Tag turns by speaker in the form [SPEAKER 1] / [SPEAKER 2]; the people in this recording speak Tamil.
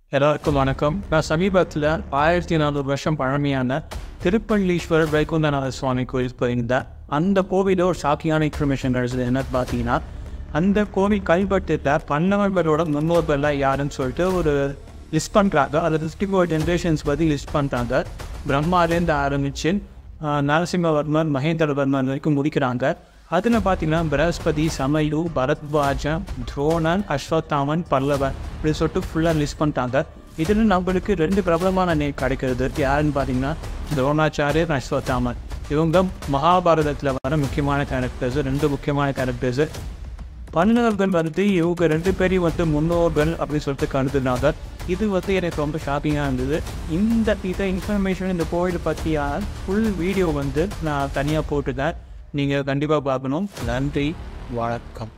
[SPEAKER 1] எல்லாருக்கும் வணக்கம் நான் சமீபத்தில் ஆயிரத்தி நானூறு வருஷம் பழமையான திருப்பள்ளீஸ்வரர் வைகுந்தநாத சுவாமி கோயில் போயிருந்தேன் அந்த கோவிலோட ஒரு ஷாக்கியான இன்ஃபர்மேஷன் கிடைச்சது என்ன பார்த்தீங்கன்னா அந்த கோவில் கைப்பற்றிட்ட பன்னவர்களோட முன்னோர்கள்லாம் யாருன்னு சொல்லிட்டு ஒரு லிஸ்ட் பண்ணுறாங்க அது ஃபிஃப்டி ஃபோர் ஜென்ரேஷன்ஸ் பற்றி லிஸ்ட் பண்ணுறாங்க பிரம்மாலேருந்து ஆரம்பிச்சு ஆஹ், நரசிம்மவர்மன் மகேந்திரவர்மன் வரைக்கும் முடிக்கிறாங்க அதில் பார்த்தீங்கன்னா பிரகஸ்பதி சமயு பரத்வாஜன் துரோணன் அஸ்வத்தாமன் பல்லவன் இப்படி சொல்லிட்டு ஃபுல்லாக லிஸ்ட் பண்ணிட்டாங்க இதில் நம்மளுக்கு ரெண்டு பிரபலமான நேம் கிடைக்கிறது யாருன்னு பார்த்தீங்கன்னா துரோணாச்சாரியர் அஸ்வத்தாமன் இவங்க மகாபாரதத்தில் வர முக்கியமான கேரக்டர்ஸ் ரெண்டு முக்கியமான கேரக்டர்ஸ் பன்னவர்கள் வந்து இவங்க ரெண்டு பேரையும் வந்து முன்னோர்கள் அப்படின்னு சொல்லிட்டு கருதுனாங்க இது வந்து எனக்கு ரொம்ப ஷாக்கிங்காக இருந்தது இந்த இதை இன்ஃபர்மேஷன் இந்த கோயில் பற்றியான ஃபுல் வீடியோ வந்து நான் தனியாக போட்டுட்டேன் நீங்கள் கண்டிப்பாக பார்க்கணும் நன்றி வணக்கம்